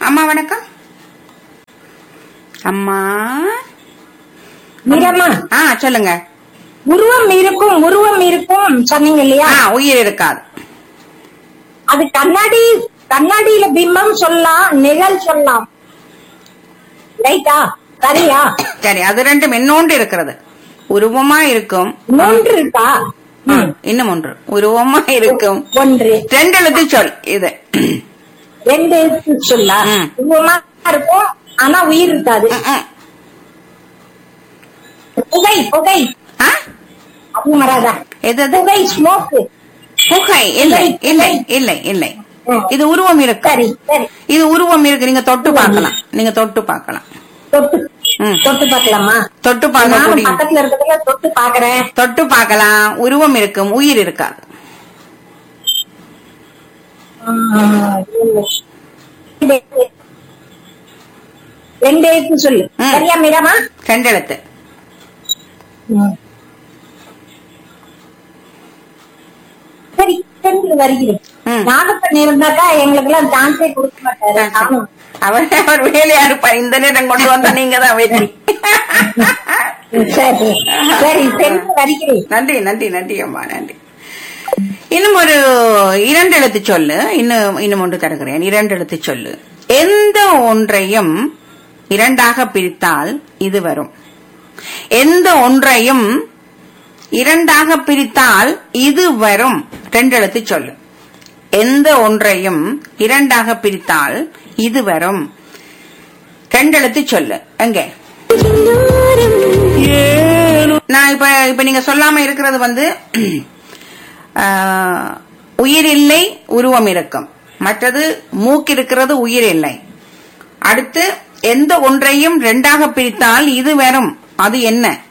அம்மா வணக்கம் அம்மா மீரம்மா ஆ சொல்லுங்க உருவம் இருக்கும் உருவம் இருக்கும் சொன்னீங்க இல்லையா ஆ உயிர் இருக்காது அது கண்ணாடி கண்ணாடியில பிம்பம் சொல்லலாம் நிழல் சொல்லலாம் ரைட்டா சரியா சரி அது ரெண்டும் இன்னொன்று இருக்கிறது உருவமா இருக்கும் மூன்று இருக்கா ம். இன்னும் ஒன்று உருவமா இருக்கும் ஒன்று ரெண்டு எழுத்து சொல் இது ரெண்டு எழுத்து சொல்லா ம். உருவமா இருக்கும் ஆனா உயிர் இருக்காது ம், ம். புகை புகை ஆ? அது வராதா எது அது? புகை ஸ்மோக்கு புகை இல்லை இல்லை இல்லை இல்லை இது உருவம் இருக்கு சரி சரி இது உருவம் இருக்கு நீங்க தொட்டு பார்க்கலாம் நீங்க தொட்டு பார்க்கலாம் தொட்டு ம். தொட்டு பார்க்கலாமா தொட்டு நானும் பார்க்கக்கூடிய பக்கத்துல இருக்கிறதுல தொட்டு பாக்குறேன் தொட்டு பார்க்கலாம் உருவம் இருக்கும் உயிர் இருக்காது ரெண்டு எழுத்து சொல்லு ம். சரியா மீராமா ரெண்டு எழுத்து சரி சென்று வருகிறேன் ம். நாகப்பன் இருந்தாக்கா எங்களுக்கு எல்லாம் சான்ஸே கொடுக்க மாட்டாரு நானும் அவர் அவர் வேலையா இருப்பார் இந்த நேரம் கொண்டு வந்தா நீங்க தான் வெற்றி சரி சரி சென்று வருகிறேன் நன்றி நன்றி நன்றி அம்மா நன்றி இன்னும் ஒரு இரண்டு எழுத்து சொல்லு இன்னும் இன்னும் ஒன்று தருகிறேன் இரண்டு எழுத்து சொல்லு எந்த ஒன்றையும் இரண்டாக பிரித்தால் இது வரும் எந்த ஒன்றையும் இரண்டாக பிரித்தால் இது வரும் ரெண்டு எழுத்து சொல்லு எந்த ஒன்றையும் இரண்டாக பிரித்தால் இது வரும் ரெண்டு எழுத்து சொல்லு எங்கே நான் இப்ப இப்ப நீங்க சொல்லாம இருக்கிறது வந்து ஆஹ், உயிர் இல்லை உருவம் இருக்கும் மற்றது மூக்கு இருக்கிறது உயிர் இல்லை அடுத்து எந்த ஒன்றையும் ரெண்டாக பிரித்தால் இது வரும் அது என்ன